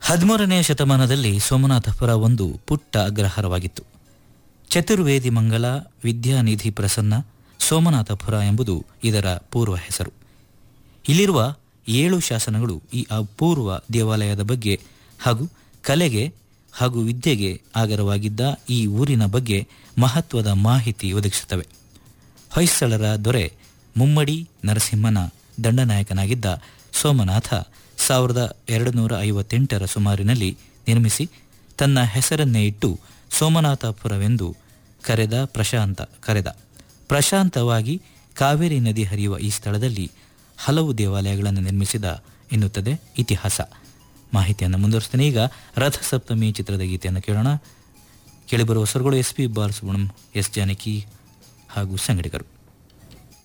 ಹದಿಮೂರನೆಯ ಶತಮಾನದಲ್ಲಿ ಸೋಮನಾಥಪುರ ಒಂದು ಪುಟ್ಟ ಅಗ್ರಹಾರವಾಗಿತ್ತು ಚತುರ್ವೇದಿ ಮಂಗಲ ವಿದ್ಯಾನಿಧಿ ಪ್ರಸನ್ನ ಸೋಮನಾಥಪುರ ಎಂಬುದು ಇದರ ಪೂರ್ವ ಹೆಸರು ಇಲ್ಲಿರುವ ಏಳು ಶಾಸನಗಳು ಈ ಅಪೂರ್ವ ದೇವಾಲಯದ ಬಗ್ಗೆ ಹಾಗೂ ಕಲೆಗೆ ಹಾಗೂ ವಿದ್ಯೆಗೆ ಆಗರವಾಗಿದ್ದ ಈ ಊರಿನ ಬಗ್ಗೆ ಮಹತ್ವದ ಮಾಹಿತಿ ಒದಗಿಸುತ್ತವೆ ಹೊಯ್ಸಳರ ದೊರೆ ಮುಮ್ಮಡಿ ನರಸಿಂಹನ ದಂಡನಾಯಕನಾಗಿದ್ದ ಸೋಮನಾಥ ಸಾವಿರದ ಎರಡು ನೂರ ಐವತ್ತೆಂಟರ ಸುಮಾರಿನಲ್ಲಿ ನಿರ್ಮಿಸಿ ತನ್ನ ಹೆಸರನ್ನೇ ಇಟ್ಟು ಸೋಮನಾಥಪುರವೆಂದು ಕರೆದ ಪ್ರಶಾಂತ ಕರೆದ ಪ್ರಶಾಂತವಾಗಿ ಕಾವೇರಿ ನದಿ ಹರಿಯುವ ಈ ಸ್ಥಳದಲ್ಲಿ ಹಲವು ದೇವಾಲಯಗಳನ್ನು ನಿರ್ಮಿಸಿದ ಎನ್ನುತ್ತದೆ ಇತಿಹಾಸ ಮಾಹಿತಿಯನ್ನು ಮುಂದುವರಿಸ್ತೇನೆ ಈಗ ರಥಸಪ್ತಮಿ ಚಿತ್ರದ ಗೀತೆಯನ್ನು ಕೇಳೋಣ ಕೇಳಿಬರುವ ಸ್ವರ್ಗಳು S P Balasubrahmanyam S Janaki ಹಾಗೂ ಸಂಗಡಿಗರು